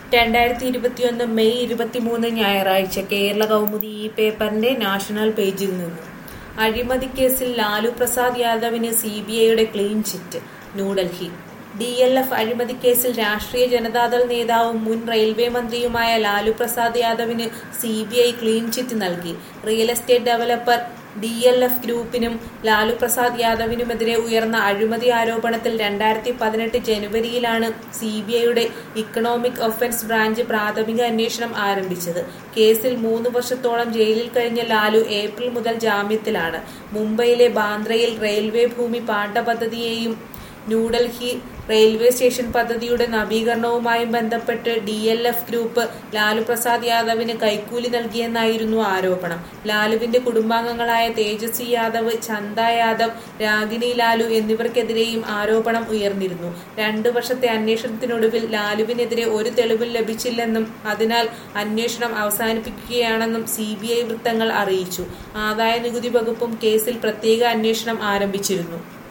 രണ്ടായിരത്തി ഇരുപത്തിയൊന്ന് മെയ് ഇരുപത്തിമൂന്ന് ഞായറാഴ്ച കേരള കൗമുദി ഈ പേപ്പറിന്റെ നാഷണൽ പേജിൽ നിന്ന് അഴിമതി കേസിൽ ലാലു പ്രസാദ് യാദവിന് സി ബി ഐയുടെ clean chit New Delhi D L F അഴിമതി കേസിൽ രാഷ്ട്രീയ ജനതാദൾ നേതാവും മുൻ റെയിൽവേ മന്ത്രിയുമായ ലാലു പ്രസാദ് യാദവിന് C B I clean chit നൽകി real estate developer D L F ഗ്രൂപ്പിനും ലാലു പ്രസാദ് യാദവിനുമെതിരെ ഉയർന്ന അഴിമതി ആരോപണത്തിൽ രണ്ടായിരത്തി പതിനെട്ട് ജനുവരിയിലാണ് സി ബി ഐയുടെ ഇക്കണോമിക് ഒഫൻസ് ബ്രാഞ്ച് പ്രാഥമിക അന്വേഷണം ആരംഭിച്ചത് കേസിൽ മൂന്ന് വർഷത്തോളം ജയിലിൽ കഴിഞ്ഞ ലാലു ഏപ്രിൽ മുതൽ ജാമ്യത്തിലാണ് മുംബൈയിലെ ബാന്ദ്രയിൽ റെയിൽവേ ഭൂമി പാട്ട പദ്ധതിയെയും ന്യൂഡൽഹി റെയിൽവേ സ്റ്റേഷൻ പദ്ധതിയുടെ നവീകരണവുമായും ബന്ധപ്പെട്ട് D L F group Lalu Prasad യാദവിന് കൈക്കൂലി നൽകിയെന്നായിരുന്നു ആരോപണം ലാലുവിന്റെ കുടുംബാംഗങ്ങളായ തേജസ്വി യാദവ് ചന്ദ യാദവ് രാഗിണി ലാലു എന്നിവർക്കെതിരെയും ആരോപണം ഉയർന്നിരുന്നു രണ്ടു വർഷത്തെ അന്വേഷണത്തിനൊടുവിൽ ലാലുവിനെതിരെ ഒരു തെളിവും ലഭിച്ചില്ലെന്നും അതിനാൽ അന്വേഷണം അവസാനിപ്പിക്കുകയാണെന്നും സി ബി ഐ വൃത്തങ്ങൾ അറിയിച്ചു ആദായ നികുതി വകുപ്പും കേസിൽ പ്രത്യേക അന്വേഷണം ആരംഭിച്ചിരുന്നു